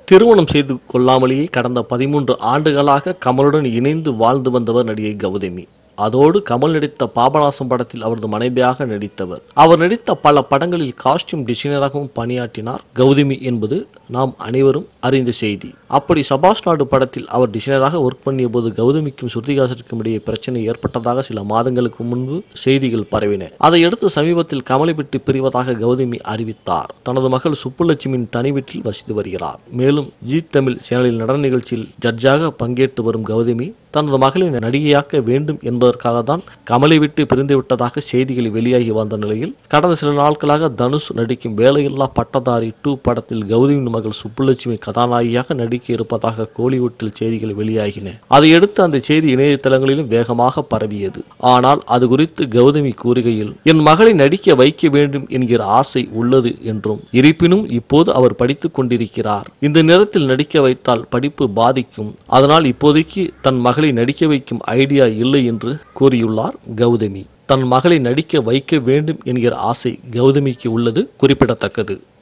திருமணம் செய்து கொள்ளாமலேயே கடந்த பதிமூன்று ஆண்டுகளாக கமலுடன் இணைந்து வாழ்ந்து வந்தவர் நடிகை கௌதமி அதோடு கமல் நடித்த பாபநாசம் படத்தில் அவரது மனைவியாக நடித்தவர் அவர் நடித்த பல படங்களில் காஸ்டியூம் டிசைனராகவும் பணியாற்றினார் கௌதமி என்பது நாம் அனைவரும் அறிந்த செய்தி அப்படி சபாஷ் நாடு படத்தில் அவர் டிசைனராக ஒர்க் பண்ணிய போது கௌதமிக்கும் ஸ்ருதிகாசனுக்கும் இடையே பிரச்சனை ஏற்பட்டதாக சில மாதங்களுக்கு முன்பு செய்திகள் பரவின அதையடுத்து சமீபத்தில் கமலை விட்டு பிரிவதாக கௌதமி அறிவித்தார் தனது மகள் சுப்புலட்சுமியின் தனி வீட்டில் வசித்து வருகிறார் மேலும் ஜி தமிழ் சேனலில் நடன நிகழ்ச்சியில் ஜட்ஜாக பங்கேற்று வரும் கௌதமி தனது மகளை நடிகையாக்க வேண்டும் என்பதற்காக தான் கமலை விட்டு பிரிந்து விட்டதாக செய்திகள் வெளியாகி வந்த நிலையில் கடந்த சில நாட்களாக தனுஷ் நடிக்கும் வேலையில்லா பட்டதாரி டூ படத்தில் கௌதமியின் மகள் சுப்புலட்சுமி கதாநாயகியாக நடிக்க இருப்பதாக கோலிவுட்டில் செய்திகள் வெளியாகின அதையடுத்து அந்த செய்தி இணையதளங்களிலும் வேகமாக பரவியது ஆனால் அது குறித்து கௌதமி கூறுகையில் என் மகளை நடிக்க வைக்க வேண்டும் என்கிற ஆசை உள்ளது என்றும் இருப்பினும் இப்போது அவர் படித்துக் கொண்டிருக்கிறார் இந்த நேரத்தில் நடிக்க வைத்தால் படிப்பு பாதிக்கும் அதனால் இப்போதைக்கு தன் மகளை நடிக்க வைக்கும் ஐடியா இல்லை என்று கூறியுள்ளார் கௌதமி தன் மகளை நடிக்க வைக்க வேண்டும் என்கிற ஆசை கௌதமிக்கு உள்ளது குறிப்பிடத்தக்கது